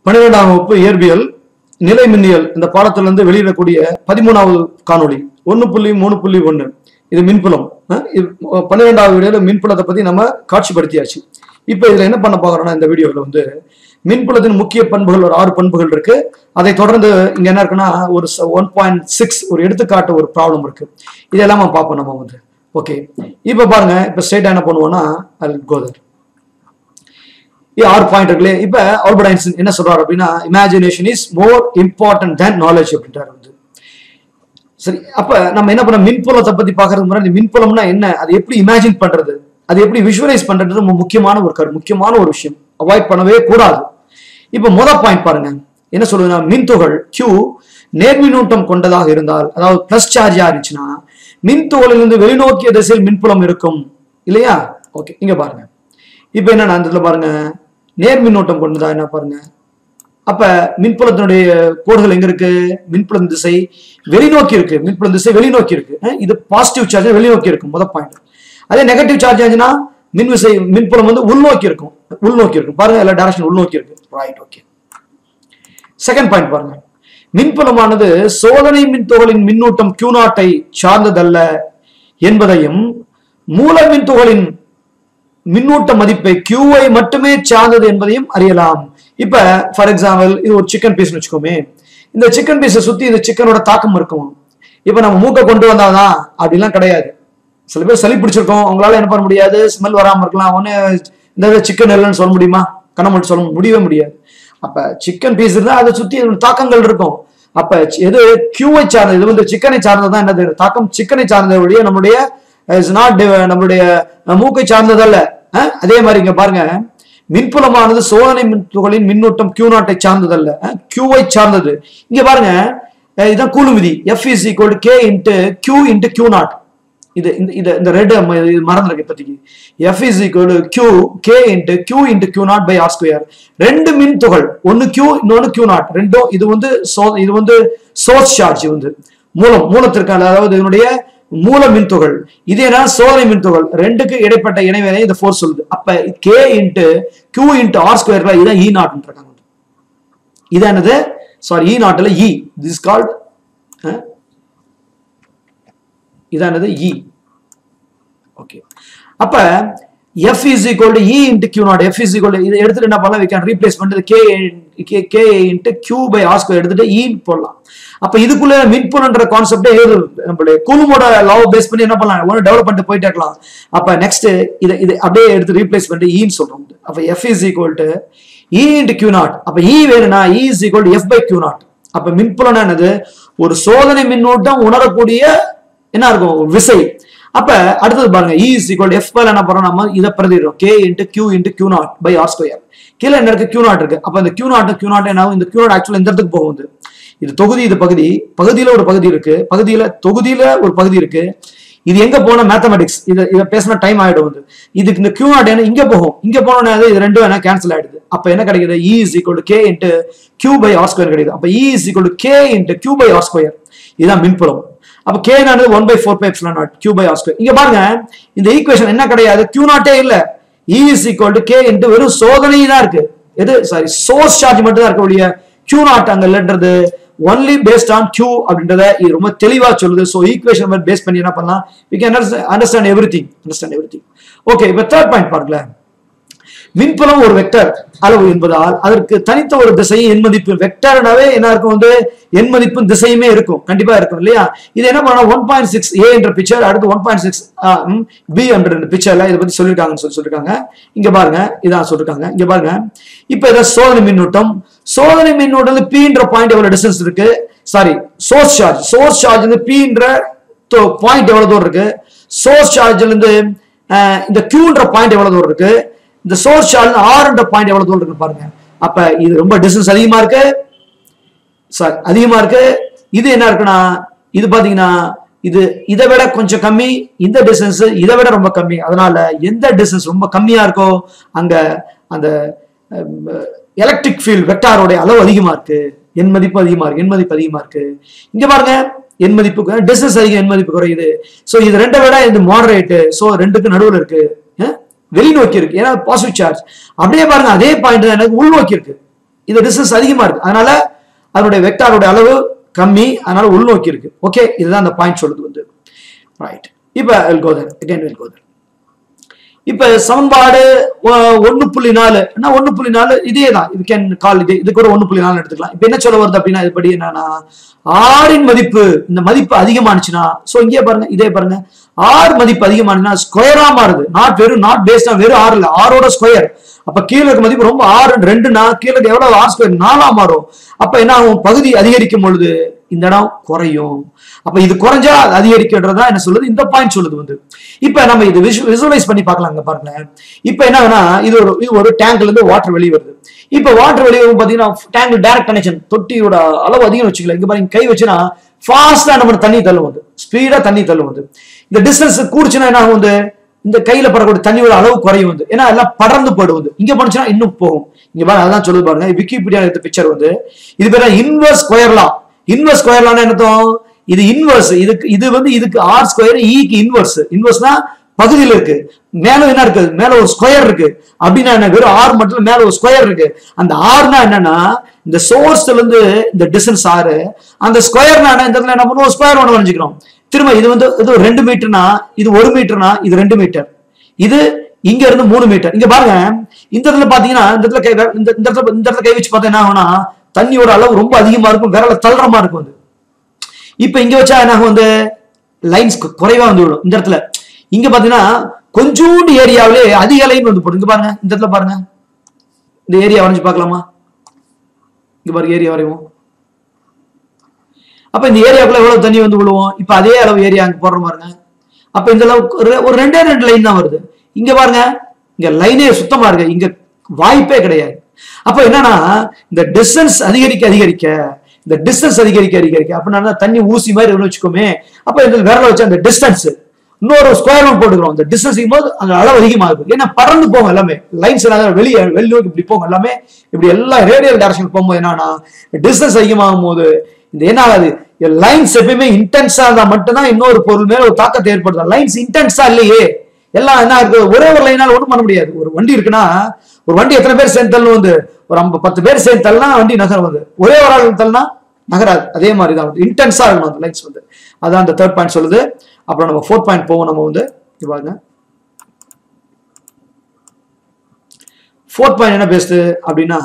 பன்னிரெண்டாம் வகுப்பு இயற்பியல் நிலை மின்னியல் இந்த பாடத்துல இருந்து வெளியிடக்கூடிய பதிமூணாவது காணொளி ஒன்னு புள்ளி மூணு புள்ளி ஒன்னு இது மின்புலம் அஹ் இது பன்னிரெண்டாவது வீடியோல மின்புலத்தை பத்தி நம்ம காட்சிப்படுத்தியாச்சு இப்போ இதுல என்ன பண்ண போகிறோம்னா இந்த வீடியோல வந்து மின்புலத்தின் முக்கிய பண்புகள் ஒரு ஆறு பண்புகள் இருக்கு அதை தொடர்ந்து இங்க என்ன இருக்குன்னா ஒரு ஒன் பாயிண்ட் சிக்ஸ் ஒரு எடுத்துக்காட்டு ஒரு ப்ராப்ளம் இருக்கு இதெல்லாம் நம்ம பார்ப்போம் நம்ம வந்து ஓகே இப்போ பாருங்க இப்போ ஸ்ட்ரெயிட்டா என்ன பண்ணுவோம்னா அல் கோதர் இது ஆறு பாயிண்ட் இருக்குல்ல இப்ப ஆல்பர்ட் ஐன்ஸ்டீன் என்ன சொல்றாரு அப்படின்னா imagination is more important than knowledge அப்படின்றாரு வந்து சரி அப்ப நம்ம என்ன பண்ண மின்புலத்தை பத்தி பாக்குறதுக்கு முன்னாடி மின்புலம்னா என்ன அது எப்படி இமேஜின் பண்றது அது எப்படி விஷுவலைஸ் பண்றது ரொம்ப முக்கியமான ஒரு கரு முக்கியமான ஒரு விஷயம் அவாய்ட் பண்ணவே கூடாது இப்ப முத பாயிண்ட் பாருங்க என்ன சொல்லுதுன்னா மின்துகள் Q நேர்மின்னூட்டம் கொண்டதாக இருந்தால் அதாவது பிளஸ் சார்ஜா இருந்துச்சுன்னா மின்துகளிலிருந்து வெளிநோக்கிய திசையில் மின்புலம் இருக்கும் இல்லையா ஓகே இங்க பாருங்க இப்ப என்ன அந்த இடத்துல பாருங்க நேர் மின்னோட்டம் கொண்டதா என்ன பாருங்க அப்ப மின்புலத்தினுடைய கோடுகள் எங்க இருக்கு மின்புலம் திசை வெளிநோக்கி இருக்கு மின்புலம் திசை வெளிநோக்கி இருக்கு அஹ் இது பாசிட்டிவ் சார்ஜ் வெளிநோக்கி இருக்கும் முத பாயிண்ட் அதே நெகட்டிவ் சார்ஜ் ஆச்சுன்னா மின் விசை மின்புலம் வந்து உள்நோக்கி இருக்கும் உள்நோக்கி இருக்கும் பாருங்க எல்லா டைரக்ஷன் உள்நோக்கி இருக்கு ரைட் ஓகே செகண்ட் பாயிண்ட் பாருங்க மின்புலமானது சோதனை மின்துகளின் மின்னூட்டம் Q நாட்டை சார்ந்ததல்ல என்பதையும் மூல மின்துகளின் மின்னூட்ட மதிப்பை கியூவை மட்டுமே சார்ந்தது என்பதையும் அறியலாம் இப்ப ஃபார் எக்ஸாம்பிள் இது ஒரு சிக்கன் பீஸ் வச்சுக்கோமே இந்த சிக்கன் பீஸை சுத்தி இந்த சிக்கனோட தாக்கம் இருக்கும் இப்ப நம்ம மூக்கை கொண்டு வந்தாதான் அப்படிலாம் கிடையாது சில பேர் சளி பிடிச்சிருக்கோம் அவங்களால என்ன பண்ண முடியாது ஸ்மெல் வராம இருக்கலாம் ஒன்னு இந்த சிக்கன் இல்லைன்னு சொல்ல முடியுமா கண்ண மட்டும் சொல்ல முடியவே முடியாது அப்ப சிக்கன் பீஸ் இருந்தா அதை சுத்தி தாக்கங்கள் இருக்கும் அப்ப எது கியூவை சார்ந்தது இது வந்து சிக்கனை சார்ந்ததுதான் என்னது தாக்கம் சிக்கனை சார்ந்தது வழியே நம்முடைய இஸ் நாட் நம்மளுடைய மூக்கை சார்ந்ததல்ல அஹ் அதே மாதிரி இங்க பாருங்க மின்புலமானது சோதனை மின்துகளின் மின்னூட்டம் கியூ நாட்டை சார்ந்ததல்ல கியூவை சார்ந்தது இங்க பாருங்க அஹ் இதான் கூலு விதி F is equal K into Q into Q naught இது இந்த இது இந்த ரெட் மறந்துருக்கு இப்போதைக்கு F is equal Q K into Q into Q naught by R square ரெண்டு மின் துகள் ஒன்னு கியூ இன்னொன்னு கியூ நாட் ரெண்டும் இது வந்து சோ இது வந்து சோர்ஸ் சார்ஜ் வந்து மூலம் மூலத்திற்கான அதாவது இதனுடைய மூல மின்துகள் இது என்ன சோதனை மின்துகள் ரெண்டுக்கு இடைப்பட்ட இணைவினை இந்த ஃபோர்ஸ் சொல்லுது அப்ப K into Q into R ஸ்கொயர்ல இதான் இ நாட் இருக்காங்க இது என்னது சாரி இ நாட்ல இ திஸ் கால்ட் இதானது இ ஓகே அப்ப F is equal to E into Q naught F is equal இதை எடுத்துட்டு என்ன பண்ணலாம் வி கேன் ரீப்ளேஸ் பண்ணிட்டு K K K into Q by R square எடுத்துட்டு இ போடலாம் அப்ப இதுக்குள்ள மின்புலன்ற கான்செப்டே ஏது நம்மளுடைய குழுமோட லாவை பேஸ் பண்ணி என்ன பண்ணலாம் ஒன்று டெவலப் பண்ணிட்டு போயிட்டே இருக்கலாம் அப்ப நெக்ஸ்ட் இதை இது அப்படியே எடுத்து ரீப்ளேஸ் பண்ணிட்டு ஈன்னு சொல்றோம் அப்ப F is equal to E into Q naught அப்ப இ வேணும்னா E is equal to F by Q naught அப்ப மின்புலம் என்னது ஒரு சோதனை மின்னூட்டம் உணரக்கூடிய என்ன இருக்கும் விசை அப்ப அடுத்தது பாருங்க இ இஸ் ஈக்குவல் எஃப் என்ன பண்றோம் நம்ம இதை பிரதிடுறோம் K into Q into Q naught by R square கீழே என்ன இருக்கு கியூ நாட் இருக்கு அப்ப இந்த கியூ நாட் கியூ நாட் என்ன ஆகும் இந்த கியூ நாட் ஆக்சுவலா இந்த இடத்துக்கு போகுது இது தொகுதி இது பகுதி பகுதியில ஒரு பகுதி இருக்கு பகுதியில தொகுதியில ஒரு பகுதி இருக்கு இது எங்க போன மேத்தமெட்டிக்ஸ் இது இதை பேசினா டைம் ஆயிடும் வந்து இதுக்கு இந்த கியூ நாட் என்ன இங்க போகும் இங்க போனோம்னா இது ரெண்டும் என்ன கேன்சல் ஆயிடுது அப்ப என்ன கிடைக்குது E is equal to K into Q by R square கிடைக்குது அப்ப E is equal to K into Q by R square இதுதான் மின்புலம் அப்ப கே நானது one by four by epsilon naught Q by R square இங்க பாருங்க இந்த equation என்ன கிடையாது கியூ நாட்டே இல்ல E is equal to K into வெறும் சோதனை தான் இருக்கு எது சாரி சோர்ஸ் சார்ஜ் மட்டும் தான் இருக்க ஒழிய கியூ நாட் அங்க இல்லைன்றது ஒன்லி பேஸ்ட் ஆன் கியூ அப்படின்றத இது ரொம்ப தெளிவா சொல்லுது ஸோ ஈக்குவேஷன் பேஸ் பண்ணி என்ன பண்ணலாம் we can understand everything understand everything okay இப்போ தேர்ட் பாயிண்ட் பாருங்களேன் மின்புலம் ஒரு வெக்டர் அளவு என்பதால் அதற்கு தனித்த ஒரு திசையும் எண் மதிப்பு வெக்டர்னாவே என்ன இருக்கும் வந்து எண் மதிப்பும் திசையுமே இருக்கும் கண்டிப்பா இருக்கும் இல்லையா இது என்ன பண்ணலாம் ஒன் பாயிண்ட் சிக்ஸ் ஏ என்ற பிக்சர் அடுத்து ஒன் பாயிண்ட் சிக்ஸ் பி என்ற பிக்சர்ல இதை பத்தி சொல்லியிருக்காங்கன்னு சொல்லி சொல்லியிருக்காங்க இங்க பாருங்க இதான் சொல்லிருக்காங்க இங்க பாருங்க இப்ப இதை சோதனை மின்னூட்டம் சோதனை மின்னூட்டம் பீன்ற பாயிண்ட் எவ்வளவு டிஸ்டன்ஸ் இருக்கு sorry source charge source charge வந்து பீன்ற பாயிண்ட் எவ்வளவு தூரம் இருக்கு சோர்ஸ் சார்ஜ்ல இருந்து இந்த கியூன்ற பாயிண்ட் எவ்வளவு தூரம் இருக்கு இந்த சோர்ஸ் சார்ஜ் ஆறுன்ற பாயிண்ட் எவ்வளவு தூரம் இருக்கு பாருங்க அப்ப இது ரொம்ப டிஸ்டன்ஸ் அதிகமா இருக்கு சாரி அதிகமா இருக்கு இது என்ன இருக்குன்னா இது பாத்தீங்கன்னா இது இதை விட கொஞ்சம் கம்மி இந்த டிஸ்டன்ஸ் இதை விட ரொம்ப கம்மி அதனால எந்த டிஸ்டன்ஸ் ரொம்ப கம்மியா இருக்கோ அங்க அந்த எலக்ட்ரிக் ஃபீல்ட் வெக்டாரோட அளவு அதிகமா இருக்கு என் மதிப்பு அதிகமா இருக்கு என் மதிப்பு அதிகமா இருக்கு இங்க பாருங்க என் மதிப்பு டிஸ்டன்ஸ் அதிகம் என் மதிப்பு குறையுது ஸோ இது ரெண்டை விட இது மாடரேட்டு ஸோ ரெண்டுக்கு நடுவில் இருக்கு வெளிநோக்கி இருக்கு ஏன்னா பாசிட்டிவ் சார்ஜ் அப்படியே பாருங்க அதே பாயிண்ட் தான் எனக்கு உள்நோக்கி இருக்கு இது டிஸ்டன்ஸ் அதிகமா இருக்கு அதனால அதனுடைய வெக்டாரோட அளவு கம்மி அதனால உள்நோக்கி இருக்கு ஓகே இதுதான் அந்த பாயிண்ட் சொல்லுது வந்து ரைட் இப்போ will go there again will go there இப்ப சமன்பாடு ஒ- ஒண்ணு புள்ளி நாலு என்ன ஒண்ணு புள்ளி நாலு இதே தான் இது கேன் கால் இது இது கூட ஒண்ணு புள்ளி நாலு எடுத்துக்கலாம் இப்ப என்ன சொல்ல வருது அப்படின்னா இதுபடி என்னன்னா ஆறின் மதிப்பு இந்த மதிப்பு அதிகமானுச்சுன்னா சோ இங்கே பாருங்க இதே பாருங்க ஆர் மதிப்பு அதிகமானுச்சுன்னா ஸ்கொயரா மாறுது நாட் வெறும் நாட் பேஸ்டா வெறும் ஆறு இல்ல ஆரோட ஸ்கொயர் அப்ப கீழே இருக்க மதிப்பு ரொம்ப ஆறு ரெண்டுனா கீழே இருக்க எவ்வளவு ஆர் ஸ்கொயர் நாலா மாறும் அப்ப என்ன ஆகும் பகுதி அதிகரிக்கும் பொழுது இந்த இடம் குறையும் அப்ப இது குறைஞ்சா அது அதிகரிக்கின்றதா என்ன சொல்லுது இந்த பாயிண்ட் சொல்லுது வந்து இப்ப நம்ம இது விசுவலைஸ் பண்ணி பார்க்கலாங்க பாருங்க இப்ப என்ன ஆகுனா, இது ஒரு இது ஒரு டேங்க்ல இருந்து வாட்டர் வெளியே வருது இப்ப வாட்டர் வெளியே வரும் பாத்தீங்கன்னா டேங்க் டைரக்ட் கனெக்ஷன் தொட்டியோட அளவு அதிகம் வச்சுக்கல இங்க பாருங்க கை வச்சுனா ஃபாஸ்டா நம்ம தண்ணி தள்ளும் வந்து ஸ்பீடா தண்ணி தள்ளும் வந்து இந்த டிஸ்டன்ஸ் கூடுச்சுன்னா என்ன ஆகும் வந்து இந்த கையில படக்கூடிய தண்ணியோட அளவு குறையும் வந்து ஏன்னா எல்லாம் படர்ந்து போயிடும் வந்து இங்க போனுச்சுன்னா இன்னும் போகும் இங்க பாருங்க அதான் சொல்லுது பாருங்க விக்கிபீடியா எடுத்த பிக்சர் வந்து இது பேர் இன்வர்ஸ் ஸ்கொயர்லாம் இன்வர்ஸ் ஸ்கொயர்லாம் என்ன அர்த்தம் இது இன்வர்ஸ் இதுக்கு இது வந்து இதுக்கு ஆர் ஸ்கொயர் ஈக்கு இன்வர்ஸ் இன்வர்ஸ்னா பகுதியில் இருக்கு மேல என்ன இருக்கு மேல ஒரு ஸ்கொயர் இருக்கு அப்படின்னா என்ன வெறும் ஆர் மட்டும் இல்ல, மேல ஒரு ஸ்கொயர் இருக்கு அந்த ஆர்னா என்னன்னா இந்த சோர்ஸ்ல இருந்து இந்த டிஸ்டன்ஸ் ஆறு அந்த ஸ்கொயர்னா என்ன இந்த இடத்துல என்ன பண்ணுவோம் ஸ்கொயர் ஒன்று வரைஞ்சிக்கிறோம் திரும்ப இது வந்து இது ஒரு ரெண்டு மீட்டர்னா இது ஒரு மீட்டர்னா இது ரெண்டு மீட்டர் இது இங்க இருந்து மூணு மீட்டர் இங்க பாருங்க இந்த இடத்துல பாத்தீங்கன்னா இந்த இடத்துல கை இந்த இந்த இடத்துல இந்த இடத்துல கை வச்சு பார்த்தா என்ன ஆகும்னா தண்ணியோட அளவு ரொம்ப அதிகமா இருக்கும் விரல தள்ளுற மாதிரி இருக்கும் அது இப்ப இங்க வச்சா என்ன ஆகும் வந்து லைன்ஸ் குறைவா வந்து விடும் இந்த இடத்துல இங்க பாத்தீங்கன்னா கொஞ்சோண்டு ஏரியாவிலே அதிக லைன் வந்து போடும் இங்க பாருங்க இந்த இடத்துல பாருங்க இந்த ஏரியா வரைஞ்சு பார்க்கலாமா இங்க பாருங்க ஏரியா வரைவோம் அப்ப இந்த ஏரியாக்குள்ள எவ்வளவு தண்ணி வந்து விழுவோம் இப்ப அதே அளவு ஏரியா அங்க போடுற பாருங்க அப்ப இந்த அளவுக்கு ஒரு- ஒரு ரெண்டே ரெண்டு லைன் தான் வருது இங்க பாருங்க இங்க லைனே சுத்தமா இருக்கு இங்க வாய்ப்பே கிடையாது அப்ப என்னன்னா இந்த டிஸ்டன்ஸ் அதிகரிக்க அதிகரிக்க இந்த டிஸ்டன்ஸ் அதிகரிக்க அதிகரிக்க அப்படின்னா தண்ணி ஊசி மாதிரி இருக்குன்னு வச்சுக்கோமே அப்ப இந்த விரல வச்சு அந்த டிஸ்டன்ஸ் இன்னொரு ஸ்கொயர் ஒன் போட்டுக்கிறோம் அந்த டிஸ்டன்ஸ் போது அந்த அளவு அதிகமாகுது ஏன்னா பறந்து போகும் எல்லாமே லைன்ஸ் வெளியே வெளி நோக்கி இப்படி போகும் எல்லாமே இப்படி எல்லா ரேடியல் டைரக்ஷன் போகும்போது என்னன்னா டிஸ்டன்ஸ் அதிகமாகும் போது இந்த என்ன ஆகுது லைன்ஸ் எப்பயுமே இன்டென்ஸா இருந்தா மட்டும்தான் இன்னொரு பொருள் மேல ஒரு தாக்கத்தை ஏற்படுத்தும் லைன்ஸ் இன்டென்ஸா இல்லையே எல்லாம் என்ன இருக்கு ஒரே ஒரு லைனால ஒண்ணும் பண்ண முடியாது ஒரு வண்டி இருக்குன்னா ஒரு வண்டி எத்தனை பேர் சேர்ந்து தள்ளு வந்து ஒரு ஐம்பது பத்து பேர் சேர்ந்து தள்ளினா வண்டி நகரம் வந்து ஒரே ஒரு ஆள் தள்ளினா நகராது அதே மாதிரி தான் வந்து இன்டென்ஸா இருக்கணும் அந்த லைன்ஸ் வந்து அதான் அந்த தேர்ட் பாயிண்ட் சொல்லுது அப்புறம் நம்ம ஃபோர்த் பாயிண்ட் போவோம் நம்ம வந்து இங்க பாருங்க ஃபோர்த் பாயிண்ட் என்ன பேசுது அப்படின்னா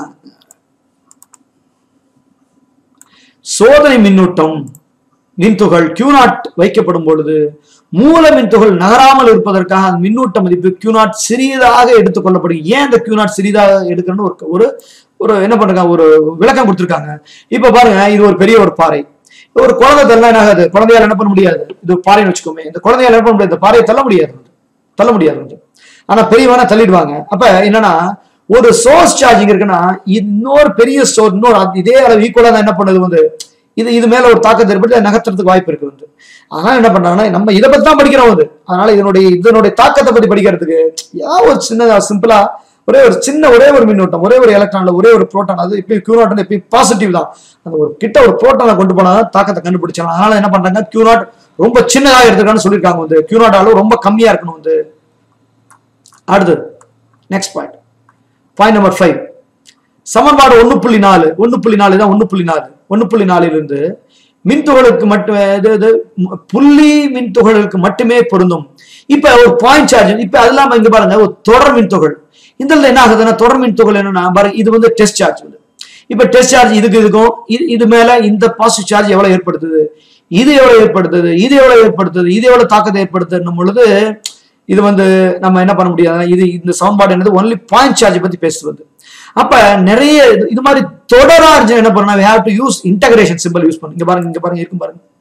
சோதனை மின்னூட்டம் மின்துகள் Q நாட் வைக்கப்படும் பொழுது மூல மின்துகள் நகராமல் இருப்பதற்காக அந்த மின்னூட்ட மதிப்பு Q நாட் சிறியதாக எடுத்துக்கொள்ளப்படும் ஏன் அந்த Q நாட் சிறியதாக எடுக்கணும்னு ஒரு ஒரு ஒரு என்ன பண்றாங்க ஒரு விளக்கம் கொடுத்திருக்காங்க இப்ப பாருங்க இது ஒரு பெரிய ஒரு பாறை ஒரு குழந்தை தள்ள என்ன ஆகாது குழந்தையால என்ன பண்ண முடியாது இது ஒரு பாறைன்னு வச்சுக்கோமே இந்த குழந்தையால என்ன பண்ண முடியாது இந்த பாறையை தள்ள முடியாது தள்ள முடியாது வந்து ஆனா பெரியவனா தள்ளிடுவாங்க அப்ப என்னன்னா ஒரு சோர்ஸ் சார்ஜிங் இருக்குன்னா இன்னொரு பெரிய சோர்ஸ் இன்னொரு அது இதே அளவு ஈக்குவலா தான் என்ன பண்ணுது வந்து இது இது மேல ஒரு தாக்கத்தை ஏற்படுத்தி அதை நகர்த்துறதுக்கு வாய்ப்பு இருக்கு வந்து அதனால என்ன பண்றாங்கன்னா நம்ம இதை பத்தி தான் படிக்கிறோம் வந்து அதனால இதனுடைய இதனுடைய தாக்கத்தை பத்தி படிக்கிறதுக்கு ஏதாவது ஒரு சின்னதா சிம்பிளா ஒரே ஒரு சின்ன ஒரே ஒரு மின்னோட்டம் ஒரே ஒரு எலக்ட்ரான்ல ஒரே ஒரு புரோட்டான் அது எப்பயும் கியூ நாட் எப்பயும் பாசிட்டிவ் தான் அந்த ஒரு கிட்ட ஒரு புரோட்டானை கொண்டு போனா தான் தாக்கத்தை கண்டுபிடிச்சலாம் அதனால என்ன பண்றாங்க கியூ நாட் ரொம்ப சின்னதாக எடுத்துக்கான்னு சொல்லியிருக்காங்க வந்து கியூ நாட் அளவு ரொம்ப கம்மியா இருக்கணும் வந்து அடுத்து next point point number five சமன்பாடு ஒண்ணு புள்ளி நாலு ஒண்ணு புள்ளி நாலு தான் ஒண்ணு புள்ளி நாலு ஒண்ணு புள்ளி நாலிலிருந்து மின்துகளுக்கு மட்டும் இது இது ம- புள்ளி மின்துகளுக்கு மட்டுமே பொருந்தும் இப்ப ஒரு பாயிண்ட் சார்ஜ் இப்ப அது இல்லாம இங்க பாருங்க ஒரு தொடர் மின்துகள் இந்த இடத்துல என்ன ஆகுதுன்னா தொடர் மின்துகள் என்னன்னா பாருங்க இது வந்து டெஸ்ட் சார்ஜ் வந்து இப்ப டெஸ்ட் சார்ஜ் இதுக்கு இதுக்கும் இது இது மேல இந்த பாசிட்டிவ் சார்ஜ் எவ்வளவு ஏற்படுத்துது இது எவ்வளவு ஏற்படுத்துது இது எவ்வளவு ஏற்படுத்துது இது எவ்வளவு தாக்கத்தை ஏற்படுத்துன்னும் பொழுது இது வந்து நம்ம என்ன பண்ண முடியாது இது இந்த சமன்பாடு என்னது ஒன்லி பாயிண்ட் சார்ஜ் பத்தி பேசுறது வந்து அப்ப நிறைய இது- இது மாதிரி தொடரா இருந்துச்சு என்ன பண்ணணும் we have to use integration simple use பண்ணு இங்க பாருங்க இங்க பாருங்க இருக்கும் பாருங்க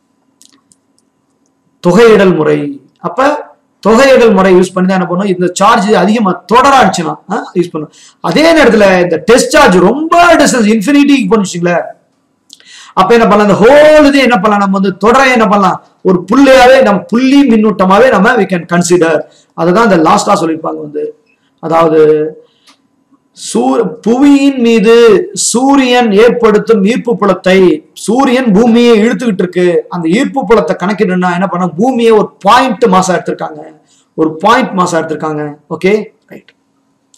தொகையிடல் முறை அப்ப தொகையிடல் முறை யூஸ் பண்ணி தான் என்ன பண்ணும் இந்த சார்ஜ் அதிகமா தொடரா இருந்துச்சுன்னா யூஸ் பண்ணும் அதே நேரத்துல இந்த டெஸ்ட் சார்ஜ் ரொம்ப டிஸ்டன்ஸ் இன்ஃபினிட்டிக்கு போனுச்சுங்களே அப்ப என்ன பண்ணலாம் இந்த ஹோல் இது என்ன பண்ணலாம் நம்ம வந்து தொடர என்ன பண்ணலாம் ஒரு புள்ளியாவே நம்ம புள்ளி மின்னூட்டமாவே நம்ம we can consider அதுதான் இந்த லாஸ்டா சொல்லியிருப்பாங்க வந்து அதாவது சூ- புவியின் மீது சூரியன் ஏற்படுத்தும் ஈர்ப்பு புலத்தை சூரியன் பூமியை இழுத்துக்கிட்டு இருக்கு அந்த ஈர்ப்பு புலத்தை கணக்கிடணும்னா என்ன பண்ண பூமியை ஒரு பாயிண்ட் மாசா எடுத்திருக்காங்க ஒரு பாயிண்ட் மாசா எடுத்திருக்காங்க ஓகே ரைட்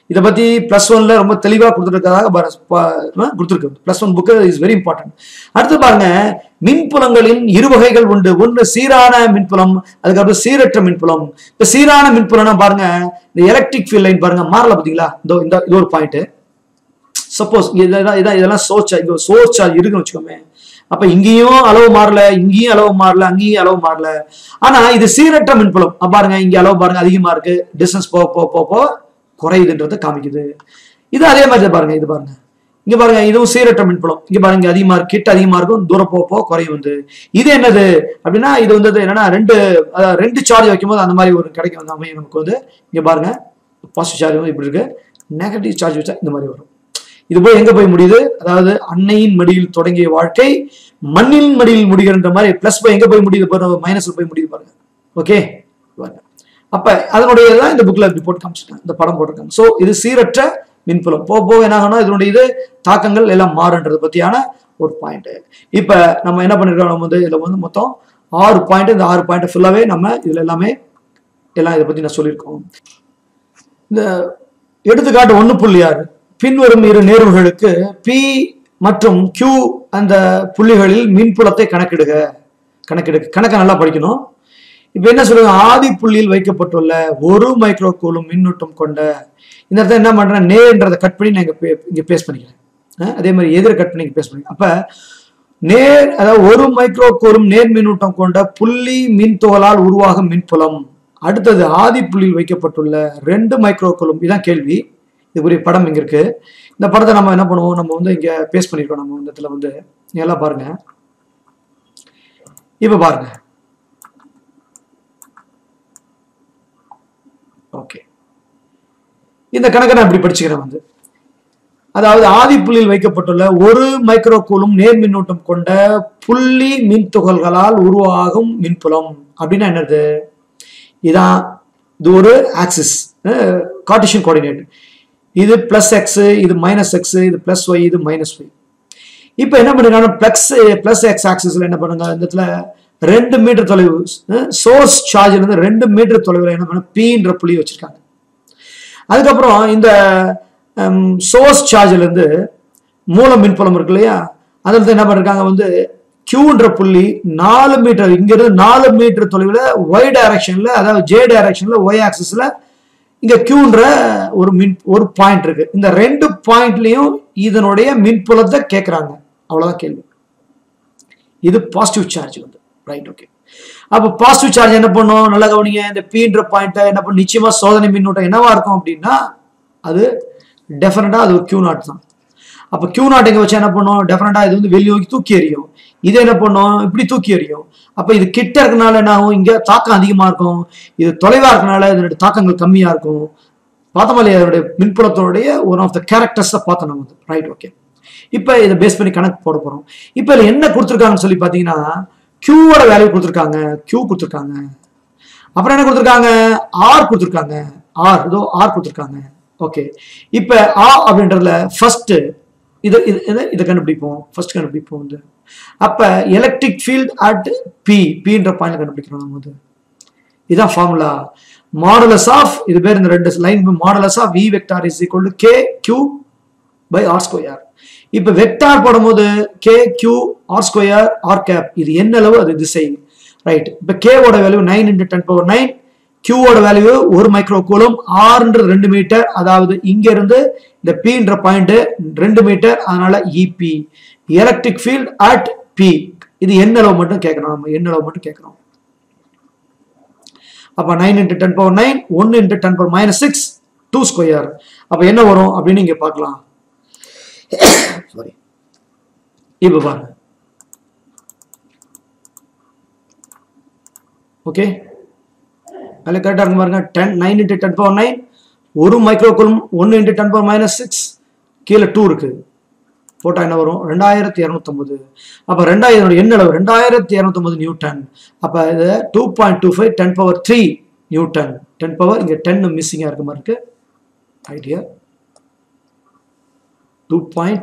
இதை பத்தி பிளஸ் ஒன்ல ரொம்ப தெளிவா கொடுத்துருக்கதாக கொடுத்துருக்கு plus one book is very important அடுத்து பாருங்க மின்புலங்களின் இரு வகைகள் உண்டு ஒன்று சீரான மின்புலம் அதுக்கப்புறம் சீரற்ற மின்புலம் இப்ப சீரான மின்புலம்னா பாருங்க இந்த எலக்ட்ரிக் ஃபீல்ட் லைன் பாருங்க மாறல பாத்தீங்களா இந்த இந்த இது ஒரு பாயிண்ட் சப்போஸ் இதெல்லாம் இதான் இதெல்லாம் சோர்ஸ் இங்க சோர்ஸ் சார்ஜ் இருக்குன்னு வச்சுக்கோமே அப்ப இங்கேயும் அளவு மாறல இங்கேயும் அளவு மாறல அங்கேயும் அளவு மாறல ஆனா இது சீரற்ற மின்புலம் அப்ப பாருங்க இங்க அளவு பாருங்க அதிகமா இருக்கு டிஸ்டன்ஸ் போக போக போக போக குறையுதுன்றதை காமிக்குது இது அதே மாதிரி தான் பாருங்க இது பாருங்க இங்க பாருங்க இதுவும் சீரற்ற மின்புலம் இங்க பாருங்க இங்க அதிகமா இருக்கு கிட்ட அதிகமா இருக்கும் தூரம் போக போக குறையும் வந்து இது என்னது அப்படின்னா இது வந்து என்னன்னா ரெண்டு அதாவது ரெண்டு சார்ஜ் வைக்கும்போது அந்த மாதிரி ஒரு கிடைக்கும் வந்து அமையும் நமக்கு வந்து இங்க பாருங்க பாசிட்டிவ் சார்ஜ் வந்து இப்படி இருக்கு நெகட்டிவ் சார்ஜ் வச்சா இந்த மாதிரி வரும் இது போய் எங்க போய் முடியுது அதாவது அன்னையின் மடியில் தொடங்கிய வாழ்க்கை மண்ணின் மடியில் முடிகின்ற மாதிரி பிளஸ் போய் எங்க போய் முடியுது பாருங்க மைனஸ்ல போய் முடியுது பாருங்க ஓகே பாருங்க அப்ப அதனுடைய தான் இந்த புக்ல இப்படி போட்டு காமிச்சிருக்காங்க இந்த படம் போட்டிருக்காங்க சோ இது சீரற்ற மின்புலம் போக போக என்ன ஆகணும் இதனுடைய இது தாக்கங்கள் எல்லாம் மாறுன்றது பத்தியான ஒரு பாயிண்ட் இப்ப நம்ம என்ன பண்ணிருக்கோம் நம்ம வந்து இதுல வந்து மொத்தம் ஆறு பாயிண்ட் இந்த ஆறு பாயிண்ட் ஃபுல்லாவே நம்ம இதுல எல்லாமே எல்லாம் இதை பத்தி நான் சொல்லியிருக்கோம் இந்த எடுத்துக்காட்டு ஒண்ணு புள்ளி ஆறு பின்வரும் இரு நேர்வுகளுக்கு பி மற்றும் Q அந்த புள்ளிகளில் மின்புலத்தை கணக்கிடுக கணக்கெடு கணக்கை நல்லா படிக்கணும் இப்ப என்ன சொல்லுங்க ஆதி புள்ளியில் வைக்கப்பட்டுள்ள ஒரு மைக்ரோ கூலும் மின்னூட்டம் கொண்ட இந்த இடத்துல என்ன பண்றேன் நேர்ன்றதை கட் பண்ணி நான் இங்க பே- இங்க பேஸ்ட் பண்ணிக்கிறேன் அஹ் அதே மாதிரி எதிர கட் பண்ணி பேஸ்ட் பண்ணிக்கிறேன் அப்ப நேர் அதாவது ஒரு மைக்ரோ கூலும் நேர் மின்னூட்டம் கொண்ட புள்ளி மின்துகளால் உருவாகும் மின்புலம் அடுத்தது ஆதி புள்ளியில் வைக்கப்பட்டுள்ள ரெண்டு மைக்ரோ கூலும் இதான் கேள்வி இதுக்குரிய படம் இங்க இருக்கு இந்த படத்தை நம்ம என்ன பண்ணுவோம் நம்ம வந்து இங்க பேஸ்ட் பண்ணிருக்கோம் நம்ம இந்த இடத்துல வந்து நீங்க எல்லாம் பாருங்க இப்ப பாருங்க ஓகே இந்த கணக்கை நான் இப்படி படிச்சுக்கிறேன் வந்து அதாவது ஆதிப்புள்ளியில் வைக்கப்பட்டுள்ள ஒரு மைக்ரோ கூலும் நேர் மின்னூட்டம் கொண்ட புள்ளி மின் துகள்களால் உருவாகும் மின்புலம் அப்படின்னா என்னது இதான் இது ஒரு ஆக்சிஸ் கார்டிஷியன் கோஆர்டினேட் இது பிளஸ் எக்ஸ் இது மைனஸ் எக்ஸ் இது பிளஸ் ஒய் இது மைனஸ் ஒய் இப்போ என்ன பண்ணிருக்காங்க பிளஸ் பிளஸ் எக்ஸ் ஆக்சிஸ்ல என்ன பண்ணுங்க இந்த இடத்துல ரெண்டு மீட்டர் தொலைவு சோர்ஸ் சார்ஜ்ல இருந்து ரெண்டு மீட்டர் தொலைவில் என்ன பண்ண பீன்ற புள்ளி வச்சிருக்காங்க அதுக்கப்புறம் இந்த சோர்ஸ் சார்ஜ்ல இருந்து மூல மின்புலம் இருக்கு இல்லையா அதுல இருந்து என்ன பண்ணிருக்காங்க வந்து கியூன்ற புள்ளி நாலு மீட்டர் இங்க இருந்து நாலு மீட்டர் தொலைவில் ஒய் டைரக்ஷன்ல அதாவது ஜே டைரக்ஷன்ல ஒய் ஆக்சிஸ்ல இங்க கியூன்ற ஒரு மின் ஒரு பாயிண்ட் இருக்கு இந்த ரெண்டு பாயிண்ட்லயும் இதனுடைய மின்புலத்தை கேட்கறாங்க அவ்வளவுதான் கேள்வி இது பாசிட்டிவ் சார்ஜ் வந்து ரைட் ஓகே அப்போ பாசிட்டிவ் சார்ஜ் என்ன பண்ணும் நல்லா கவனிங்க இந்த பீன்ற பாயிண்ட்டை என்ன பண்ணும் நிச்சயமா சோதனை மின்னூட்டம் என்னவா இருக்கும் அப்படின்னா அது டெஃபினட்டா அது ஒரு கியூ நாட் தான் அப்போ கியூ நாட் எங்க வச்சா என்ன பண்ணும் டெஃபினட்டா இது வந்து வெளியே நோக்கி தூக்கி எறியும் இது என்ன பண்ணும் இப்படி தூக்கி எறியும் அப்போ இது கிட்ட இருக்கனால என்ன ஆகும் இங்க தாக்கம் அதிகமா இருக்கும் இது தொலைவா இருக்கனால இதனுடைய தாக்கங்கள் கம்மியா இருக்கும் பார்த்தோமா இல்லையா அதனுடைய மின்புலத்தினுடைய ஒன் ஆஃப் த கேரக்டர்ஸ் பார்த்தோம் நம்ம ரைட் ஓகே இப்போ இதை பேஸ் பண்ணி கணக்கு போட போறோம் இப்போ இதுல என்ன கொடுத்துருக்காங்கன்னு சொல்லி பார்த்தீங்கன்னா கியூவோட வேல்யூ கொடுத்துருக்காங்க கியூ கொடுத்துருக்காங்க அப்புறம் என்ன கொடுத்துருக்காங்க ஆர் கொடுத்துருக்காங்க ஆர் இதோ ஆர் கொடுத்துருக்காங்க ஓகே இப்போ ஆ அப்படின்றதுல ஃபர்ஸ்ட் இது இது இதை இதை கண்டுபிடிப்போம் ஃபர்ஸ்ட் கண்டுபிடிப்போம் வந்து அப்ப எலக்ட்ரிக் ஃபீல்ட் அட் பி பின்ற பாயிண்ட் கண்டுபிடிக்கிறோம் நம்ம வந்து இதான் ஃபார்முலா மாடுலஸ் ஆஃப் இது பேர் இந்த ரெண்டு line modulus of V vector is equal to K Q by R square இப்போ வெக்டார் போடும்போது K Q R square R cap இது என்ன அளவு அது திசை ரைட் இப்போ கேவோட value nine into ten power nine கியூவோட வேல்யூ ஒரு மைக்ரோ கூலம் ஆறுன்றது ரெண்டு மீட்டர் அதாவது இங்க இருந்து இந்த பின்ற பாயிண்ட் ரெண்டு மீட்டர் அதனால E P electric field at P இது என்ன அளவு மட்டும் கேட்கணும் நம்ம என்ன அளவு மட்டும் கேட்கணும் அப்ப nine into ten power nine ஒன்னு into ten power minus six two square அப்ப என்ன வரும் அப்படின்னு இங்க பார்க்கலாம் சாரி இப்ப பாருங்க ஓகே அதில் கரெக்டாக இருக்கும் பாருங்க ten nine into ten power nine ஒரு மைக்ரோ குலும் ஒன்று into ten power minus six கீழே டூ இருக்கு போட்டா என்ன வரும் ரெண்டாயிரத்தி இரநூத்தொம்பது அப்போ ரெண்டாயிரம் என்ன அளவு ரெண்டாயிரத்தி இரநூத்தொம்பது நியூட்டன் அப்போ இது two point two five ten power three newton ten power இங்கே டென் மிஸ்ஸிங்காக இருக்க மாதிரி இருக்கு idea two point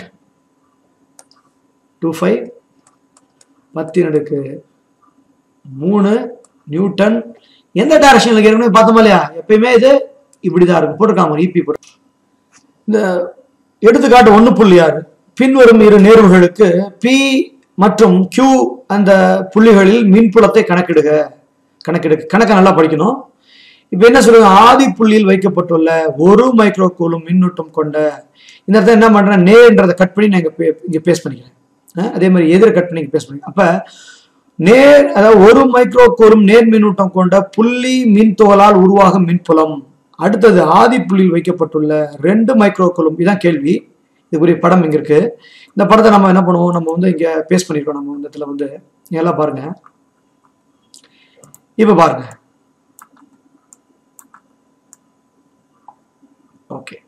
two five பத்தினடுக்கு மூணு நியூட்டன் எந்த டைரக்ஷன்ல ஏற்கனவே பார்த்தோமா இல்லையா எப்பயுமே இது இப்படிதான் இருக்கும் போட்டிருக்காங்க இபி போட்டு இந்த எடுத்துக்காட்டு ஒன்று புள்ளி ஆறு பின்வரும் இரு நேர்வுகளுக்கு பி மற்றும் Q அந்த புள்ளிகளில் மின்புலத்தை கணக்கிடுக கணக்கெடு கணக்கை நல்லா படிக்கணும் இப்போ என்ன சொல்லுங்க ஆதி புள்ளியில் வைக்கப்பட்டுள்ள ஒரு மைக்ரோ கூலும் மின்னூட்டம் கொண்ட இந்த இடத்துல என்ன பண்றேன் நேர்ன்றதை கட் பண்ணி நான் இங்க பே- இங்க பேஸ்ட் பண்ணிக்கிறேன் அஹ் அதே மாதிரி எதிர கட் பண்ணி பேஸ்ட் பண்ணிக்கிறேன் அப்ப நேர் அதாவது ஒரு மைக்ரோ கூலும் நேர் மின்னூட்டம் கொண்ட புள்ளி மின்துகளால் உருவாகும் மின்புலம் அடுத்தது ஆதி புள்ளியில் வைக்கப்பட்டுள்ள ரெண்டு மைக்ரோ கூலும் இதான் கேள்வி இதுக்குரிய படம் இங்க இருக்கு இந்த படத்தை நம்ம என்ன பண்ணுவோம் நம்ம வந்து இங்க பேஸ்ட் பண்ணிருக்கோம் நம்ம இந்த இடத்துல வந்து நீங்க எல்லாம் பாருங்க இப்ப பாருங்க ஓகே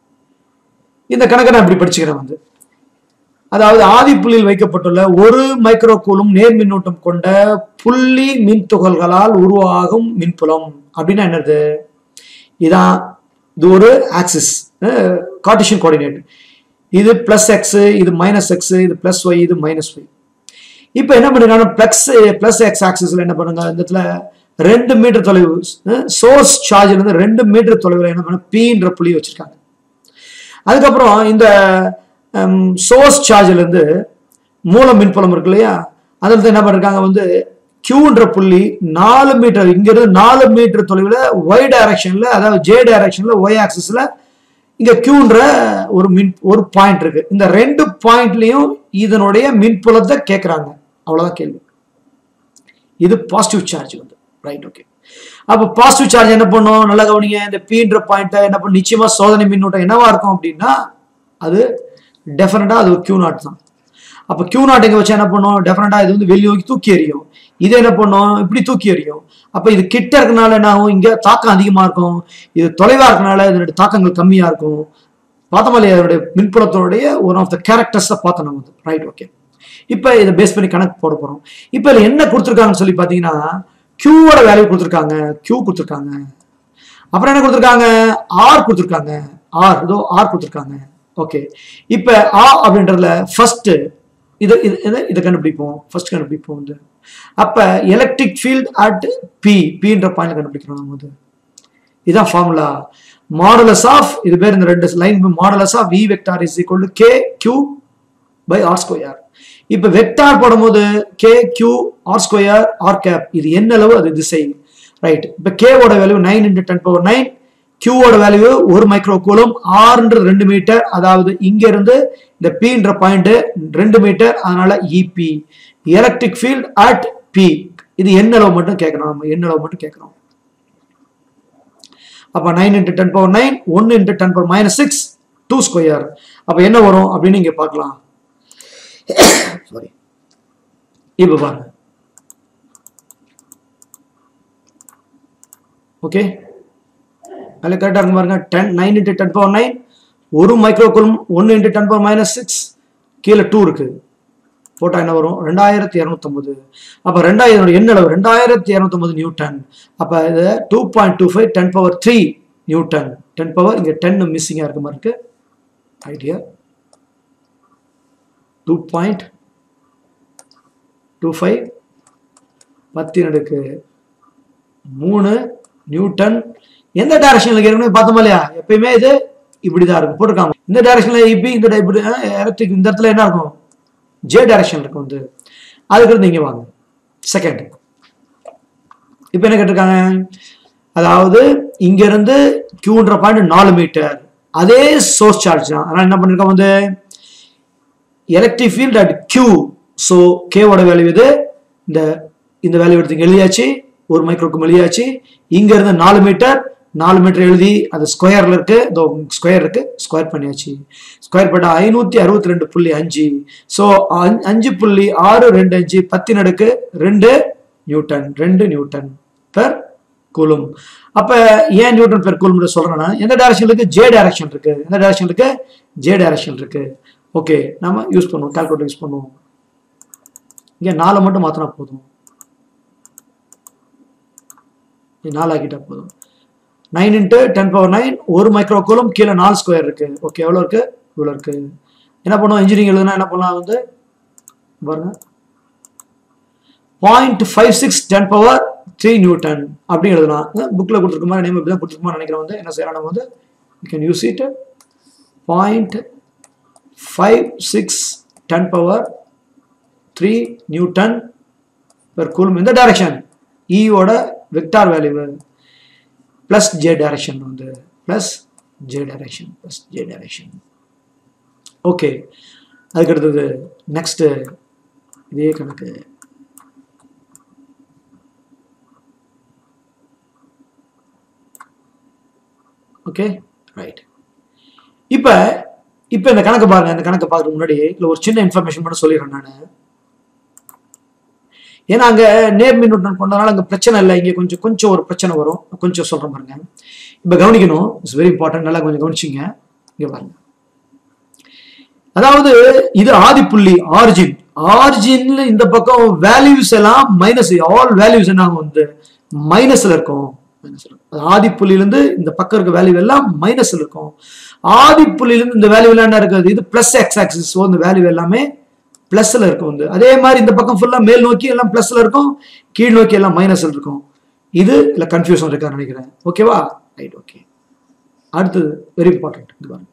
இந்த கணக்கை நான் இப்படி படிச்சுக்கிறேன் வந்து அதாவது ஆதிப்புள்ளியில் வைக்கப்பட்டுள்ள ஒரு மைக்ரோ கூலும் நேர் மின்னூட்டம் கொண்ட புள்ளி மின் துகள்களால் உருவாகும் மின்புலம் அப்படின்னா என்னது இதான் இது ஒரு ஆக்சிஸ் கார்டிஷியன் கோஆர்டினேட் இது பிளஸ் எக்ஸ் இது மைனஸ் எக்ஸ் இது பிளஸ் ஒய் இது மைனஸ் ஒய் இப்போ என்ன பண்ணிருக்காங்க பிளஸ் பிளஸ் எக்ஸ் ஆக்சிஸ்ல என்ன பண்ணுங்க இந்த இடத்துல ரெண்டு மீட்டர் தொலைவு சோர்ஸ் சார்ஜ்ல இருந்து ரெண்டு மீட்டர் தொலைவில் என்ன பண்ண பீன்ற புள்ளி வச்சிருக்காங்க அதுக்கப்புறம் இந்த சோர்ஸ் சார்ஜ்ல இருந்து மூல மின்புலம் இருக்கு இல்லையா அதுல இருந்து என்ன பண்ணிருக்காங்க வந்து கியூன்ற புள்ளி நாலு மீட்டர் இங்க இருந்து நாலு மீட்டர் தொலைவில் ஒய் டைரக்ஷன்ல அதாவது ஜே டைரக்ஷன்ல ஒய் ஆக்சிஸ்ல இங்க கியூன்ற ஒரு மின் ஒரு பாயிண்ட் இருக்கு இந்த ரெண்டு பாயிண்ட்லயும் இதனுடைய மின்புலத்தை கேட்கறாங்க அவ்வளவுதான் கேள்வி இது பாசிட்டிவ் சார்ஜ் வந்து ரைட் ஓகே அப்போ பாசிட்டிவ் சார்ஜ் என்ன பண்ணும் நல்லா கவனிங்க இந்த பீன்ற பாயிண்ட்டை என்ன பண்ணும் நிச்சயமா சோதனை மின்னூட்டம் என்னவா இருக்கும் அப்படின்னா அது டெஃபினட்டா அது கியூ நாட் தான் அப்போ கியூ நாட் எங்க வச்சா என்ன பண்ணும் டெஃபினட்டா இது வந்து வெளியே நோக்கி தூக்கி எறியும் இது என்ன பண்ணும் இப்படி தூக்கி எறியும் அப்போ இது கிட்ட இருக்கனால என்ன ஆகும் இங்க தாக்கம் அதிகமா இருக்கும் இது தொலைவா இருக்கனால இதனுடைய தாக்கங்கள் கம்மியா இருக்கும் பார்த்தோமா இல்லையா அதனுடைய மின்புலத்தினுடைய ஒன் ஆஃப் த கேரக்டர்ஸை பார்த்தோம் நம்ம வந்து ரைட் ஓகே இப்போ இதை பேஸ் பண்ணி கணக்கு போட போறோம் இப்போ இதுல என்ன கொடுத்துருக்காங்கன்னு சொல்லி பார்த்தீங்கன்னா கியூவோட வேல்யூ கொடுத்துருக்காங்க கியூ கொடுத்துருக்காங்க அப்புறம் என்ன கொடுத்துருக்காங்க ஆர் கொடுத்துருக்காங்க ஆர் இதோ ஆர் கொடுத்துருக்காங்க ஓகே இப்போ ஆ அப்படின்றதுல ஃபர்ஸ்ட் இது இது இதை இதை கண்டுபிடிப்போம் ஃபர்ஸ்ட் கண்டுபிடிப்போம் வந்து அப்போ எலக்ட்ரிக் ஃபீல்ட் அட் பி பின்ற பாயிண்ட் கண்டுபிடிக்கிறோம் நம்ம வந்து இதான் ஃபார்முலா மாடுலஸ் ஆஃப் இது பேர் இந்த ரெண்டு line modulus of V vector is equal to K Q by R square இப்போ வெக்டார் போடும்போது K Q R square R cap இது என்ன அளவு அது திசை ரைட் இப்போ கேவோட value nine into ten power nine கியூவோட வேல்யூ ஒரு மைக்ரோ கூலம் ஆறுன்றது ரெண்டு மீட்டர் அதாவது இங்க இருந்து இந்த பின்ற பாயிண்ட் ரெண்டு மீட்டர் அதனால E P electric field at P இது என்ன அளவு மட்டும் கேட்கணும் நம்ம என்ன அளவு மட்டும் கேட்கணும் அப்ப nine into ten power nine ஒன்னு into ten power minus six two square அப்ப என்ன வரும் அப்படின்னு இங்க பார்க்கலாம் சாரி இப்ப பாருங்க ஓகே அதில் கரெக்டாக இருக்கும் பாருங்க ten nine into ten power nine ஒரு மைக்ரோ குலும் ஒன்று into ten power minus six கீழே டூ இருக்கு போட்டா என்ன வரும் ரெண்டாயிரத்தி இரநூத்தொம்பது அப்போ ரெண்டாயிரம் என்ன அளவு ரெண்டாயிரத்தி இரநூத்தொம்பது நியூட்டன் அப்போ இது two point two five ten power three newton ten power இங்கே டென் மிஸ்ஸிங்காக இருக்க மாதிரி இருக்கு idea two point two five பத்து நடுக்கு மூணு நியூட்டன் எந்த டைரக்ஷன்ல ஏற்கனவே பார்த்தோமா இல்லையா எப்பயுமே இது இப்படிதான் இருக்கும் போட்டிருக்காங்க இந்த டைரக்ஷன்ல இப்படி இந்த டைப் எலக்ட்ரிக் இந்த இடத்துல என்ன இருக்கும் ஜே டைரக்ஷன் இருக்கும் வந்து அதுக்கு நீங்க வாங்க செகண்ட் இப்போ என்ன கேட்டிருக்காங்க அதாவது இங்க இருந்து கியூன்ற பாயிண்ட் நாலு மீட்டர் அதே சோர்ஸ் சார்ஜ் தான் அதனால என்ன பண்ணிருக்கோம் வந்து electric field at Q so கேவோட வேல்யூ இது இந்த இந்த வேல்யூ எடுத்து இங்க எழுதியாச்சு ஒரு மைக்ரோக்கும் எழுதியாச்சு இங்க இருந்து நாலு மீட்டர் நாலு மீட்டர் எழுதி அது ஸ்கொயர்ல இருக்கு இதோ ஸ்கொயர் இருக்கு ஸ்கொயர் பண்ணியாச்சு ஸ்கொயர் பண்ண ஐநூத்தி அறுபத்தி ரெண்டு புள்ளி அஞ்சு ஸோ அஞ்சு புள்ளி ஆறு ரெண்டு அஞ்சு பத்து நடுக்கு ரெண்டு நியூட்டன் ரெண்டு நியூட்டன் பெர் கூலும் அப்ப ஏன் நியூட்டன் பெர் கூலும் சொல்றேன்னா எந்த டைரக்ஷன் இருக்கு ஜே டைரக்ஷன் இருக்கு எந்த டைரக்ஷன் இருக்கு ஜே டைரக்ஷன் இருக்கு ஓகே நம்ம யூஸ் பண்ணுவோம் கால்குலேட்டர் யூஸ் பண்ணுவோம் இங்க நாலு மட்டும் மாத்தினா போதும் நாலு ஆக்கிட்டா போதும் nine into ten power nine ஒரு மைக்ரோ கூலும் கீழே நாலு ஸ்கொயர் இருக்கு ஓகே எவ்வளோ இருக்கு இவ்வளோ இருக்கு என்ன பண்ணுவோம் இன்ஜினியரிங் எழுதுனா என்ன பண்ணலாம் வந்து பாருங்க point five six ten power three newton அப்படி எழுதலாம் புக்கில் கொடுத்துருக்க மாதிரி நேம் இப்படி தான் கொடுத்துருக்குமா நினைக்கிறேன் வந்து என்ன செய்யலாம் நம்ம வந்து you can use it point five six ten power three newton per coulomb இந்த டைரக்ஷன் ஈயோட vector value plus j direction வந்து plus j direction plus j direction okay அதுக்கு அடுத்தது நெக்ஸ்ட்டு இதே கணக்கு ஓகே ரைட் இப்போ இப்போ இந்த கணக்கு பாருங்க இந்த கணக்கு பார்க்கறதுக்கு முன்னாடி இல்லை ஒரு சின்ன இன்ஃபர்மேஷன் மட்டும் சொல்லிடுறேன் நான் ஏன்னா அங்கே நேர் மின்னூட்டம் கொண்டனால அங்கே பிரச்சனை இல்லை இங்கே கொஞ்சம் கொஞ்சம் ஒரு பிரச்சனை வரும் கொஞ்சம் சொல்கிறேன் பாருங்க இப்போ கவனிக்கணும் இட்ஸ் வெரி இம்பார்ட்டன்ட் நல்லா கொஞ்சம் கவனிச்சிங்க இங்கே பாருங்க அதாவது இது ஆதிப்புள்ளி ஆரிஜின் ஆரிஜின்ல இந்த பக்கம் வேல்யூஸ் எல்லாம் மைனஸ் ஆல் வேல்யூஸ் என்ன வந்து மைனஸ்ல இருக்கும் ஆதிப்புள்ளியிலிருந்து இந்த பக்கம் இருக்க வேல்யூ எல்லாம் மைனஸ்ல இருக்கும் ஆதிப்புள்ளியிலிருந்து இந்த வேல்யூ எல்லாம் என்ன இருக்குது இது பிளஸ் எக்ஸ் ஆக்சிஸ் இந்த வேல்யூ எல்லாமே பிளஸ்ல இருக்கும் வந்து அதே மாதிரி இந்த பக்கம் ஃபுல்லா மேல் நோக்கி எல்லாம் பிளஸ்ல இருக்கும் கீழ் நோக்கி எல்லாம் மைனஸ்ல இருக்கும் இது இல்ல கன்ஃபியூஷன் இருக்கான்னு நினைக்கிறேன் ஓகேவா ரைட் ஓகே அடுத்தது வெரி இம்பார்ட்டன்ட் இது பாருங்க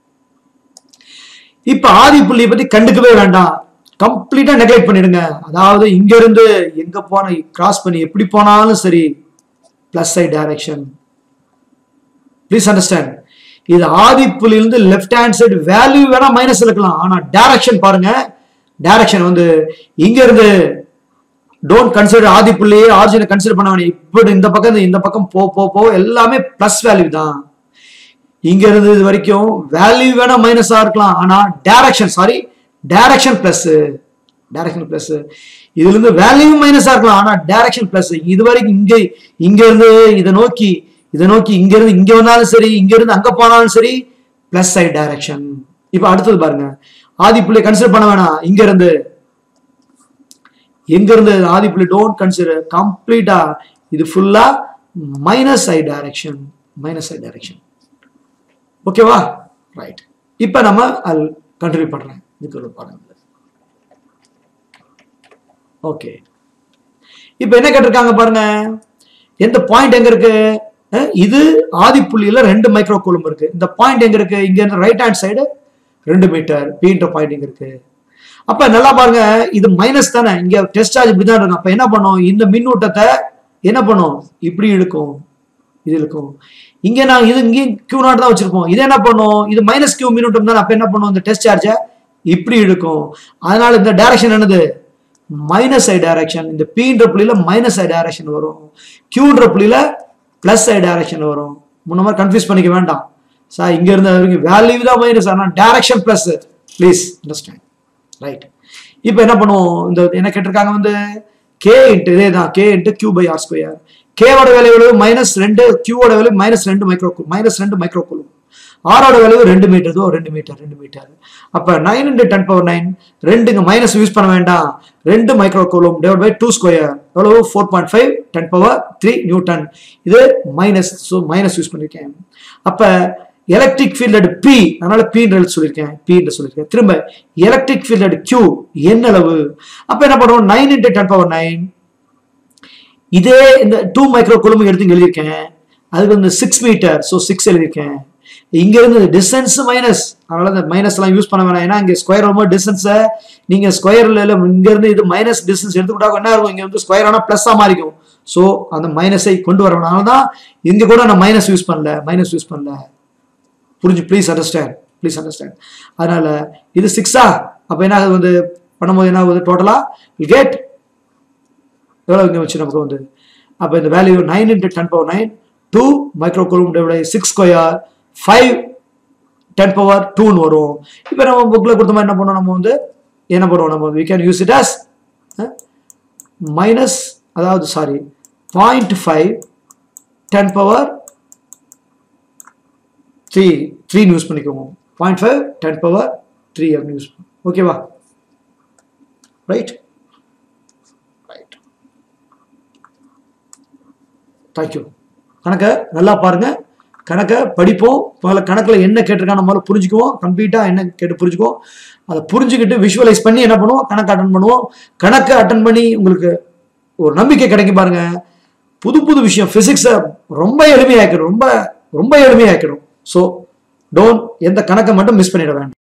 இப்ப ஆதி புள்ளியை பத்தி கண்டுக்கவே வேண்டாம் கம்ப்ளீட்டா நெக்லெக்ட் பண்ணிடுங்க அதாவது இங்க இருந்து எங்க போன கிராஸ் பண்ணி எப்படி போனாலும் சரி plus side direction please understand இது ஆதி புள்ளியிலிருந்து லெஃப்ட் ஹேண்ட் சைடு வேல்யூ வேணா மைனஸ் இருக்கலாம் ஆனா டைரக்ஷன் பாருங்க டைரக்ஷன் வந்து இங்க இருந்து டோன்ட் கன்சிடர் ஆதி புள்ளியே ஆரிஜினை கன்சிடர் பண்ண வேணாம் இப்படி இந்த பக்கம் இந்த பக்கம் போ போ போ எல்லாமே பிளஸ் வேல்யூ தான் இங்க இருந்து இது வரைக்கும் வேல்யூ வேணா மைனஸா இருக்கலாம் ஆனா direction sorry direction plus direction plus இதுல இருந்து வேல்யூ மைனஸா இருக்கலாம் ஆனா டைரக்ஷன் பிளஸ் இது வரைக்கும் இங்க இங்க இருந்து இதை நோக்கி இதை நோக்கி இங்க இருந்து இங்க வந்தாலும் சரி இங்க இருந்து அங்க போனாலும் சரி பிளஸ் சைட் டைரக்ஷன் இப்ப அடுத்தது பாருங்க ஆதி புள்ளி கன்சிடர் பண்ண வேணாம் இங்க இருந்து எங்க இருந்து ஆதி புள்ளி டோன்ட் கன்சிடர் கம்ப்ளீட்டா இது ஃபுல்லா minus side direction minus side direction ஓகேவா ரைட் இப்போ நம்ம அது கண்டினியூ பண்றேன் இதுக்கு பாருங்க ஓகே இப்போ என்ன கேட்டிருக்காங்க பாருங்க எந்த பாயிண்ட் எங்க இருக்கு அஹ் இது ஆதிப்புள்ளியில ரெண்டு மைக்ரோ கூலும் இருக்கு இந்த பாயிண்ட் எங்க இருக்கு இங்க இருந்து ரைட் ஹேண்ட் சைடு ரெண்டு மீட்டர் பீன்ற பாயிண்ட் எங்க இருக்கு அப்ப நல்லா பாருங்க இது மைனஸ் தானே இங்க டெஸ்ட் சார்ஜ் இப்படிதான் இருக்கும் அப்ப என்ன பண்ணும் இந்த மின்னூட்டத்தை என்ன பண்ணும் இப்படி இழுக்கும் இது இருக்கும் இங்க நான் இது இங்கேயும் கியூ நாட் தான் வச்சிருப்போம் இது என்ன பண்ணும் இது மைனஸ் கியூ மின்னூட்டம் தானே அப்ப என்ன பண்ணும் இந்த டெஸ்ட் சார்ஜை இப்படி இழுக்கும் அதனால இந்த டைரக்ஷன் என்னது மைனஸ் ஐ டைரக்ஷன் இந்த பீன்ற புள்ளியில மைனஸ் ஐ டைரக்ஷன் வரும் கியூன்ற புள்ளியில பிளஸ் ஐ டைரக்ஷன் வரும் முன்ன மாதிரி கன்ஃபியூஸ் பண்ணிக்க வேண்டாம் சார் இங்க இருந்து வேல்யூ தான் மைனஸ் ஆனால் direction plus please understand right இப்போ என்ன பண்ணுவோம் இந்த என்ன கேட்டிருக்காங்க வந்து கே இன்ட்டு இதே தான் K into Q by R square கேவோட வேல்யூ மைனஸ் ரெண்டு கியூவோட வேல்யூ மைனஸ் ரெண்டு மைக்ரோ மைனஸ் ரெண்டு மைக்ரோ குலும் ஆரோட வேல்யூ ரெண்டு மீட்டர் இதோ ரெண்டு மீட்டர் ரெண்டு மீட்டர் அப்ப nine into ten power nine ரெண்டுங்க மைனஸ் யூஸ் பண்ண வேண்டாம் ரெண்டு micro coulomb divide by two square எவ்வளவு four point five ten power three newton இது மைனஸ் ஸோ மைனஸ் யூஸ் பண்ணியிருக்கேன் அப்ப எலக்ட்ரிக் ஃபீல்ட் அட் பி அதனால பீன்றது சொல்லியிருக்கேன் பீன்னு சொல்லியிருக்கேன் திரும்ப எலக்ட்ரிக் ஃபீல்ட் அட் கியூ என்ன அளவு அப்ப என்ன பண்ணுவோம் nine into ten power nine இதே இந்த டூ மைக்ரோ குழுமம் எடுத்து இங்க எழுதியிருக்கேன் அதுக்கு வந்து சிக்ஸ் மீட்டர் ஸோ சிக்ஸ் எழுதியிருக்கேன் இங்க இருந்து டிஸ்டன்ஸ் மைனஸ் அதனால இந்த மைனஸ் எல்லாம் யூஸ் பண்ண வேணாம் ஏன்னா இங்க ஸ்கொயர் ரொம்ப டிஸ்டன்ஸை நீங்க ஸ்கொயர்ல இங்க இருந்து இது மைனஸ் டிஸ்டன்ஸ் எடுத்துக்கிட்டா என்ன இருக்கும் இங்க வந்து ஸ்கொயர் ஆனா பிளஸ்ஸா மாறிக்கும் ஸோ அந்த மைனஸை கொண்டு வரணும் அதனால தான் இங்க கூட நான் மைனஸ் யூஸ் பண்ணல மைனஸ் யூஸ் பண்ணல புரிஞ்சு ப்ளீஸ் அண்டர்ஸ்டாண்ட் ப்ளீஸ் அண்டர்ஸ்டாண்ட் அதனால இது சிக்ஸா அப்போ என்ன ஆகுது வந்து பண்ணும்போது என்ன ஆகுது டோட்டலா கேட் எவ்வளோ இங்கே வச்சு நமக்கு வந்து அப்போ இந்த value nine into ten power nine two micro coulomb divide six square five ten power டூன்னு வரும் இப்போ நம்ம புக்கில் கொடுத்த மாதிரி என்ன பண்ணுவோம் நம்ம வந்து என்ன பண்ணுவோம் நம்ம we can use it as minus அதாவது sorry point five ten power three த்ரீன்னு யூஸ் பண்ணிக்குவோம் point five ten power three அப்படின்னு யூஸ் ஓகேவா ரைட் ரைட் தேங்க்யூ கணக்கை நல்லா பாருங்க கணக்கை படிப்போம் முதல்ல கணக்கில் என்ன கேட்டிருக்காங்க முதல்ல புரிஞ்சுக்குவோம் கம்ப்ளீட்டாக என்ன கேட்டு புரிஞ்சுக்குவோம் அதை புரிஞ்சுக்கிட்டு விஷுவலைஸ் பண்ணி என்ன பண்ணுவோம் கணக்கு அட்டன் பண்ணுவோம் கணக்கை அட்டன் பண்ணி உங்களுக்கு ஒரு நம்பிக்கை கிடைக்கும் பாருங்க புது புது விஷயம் ஃபிசிக்ஸை ரொம்ப எளிமையாக்கிடும் ரொம்ப ரொம்ப எளிமையாக்கிடும் ஸோ டோன்ட் எந்த கணக்கை மட்டும் மிஸ் பண்ணிட வேண்டாம்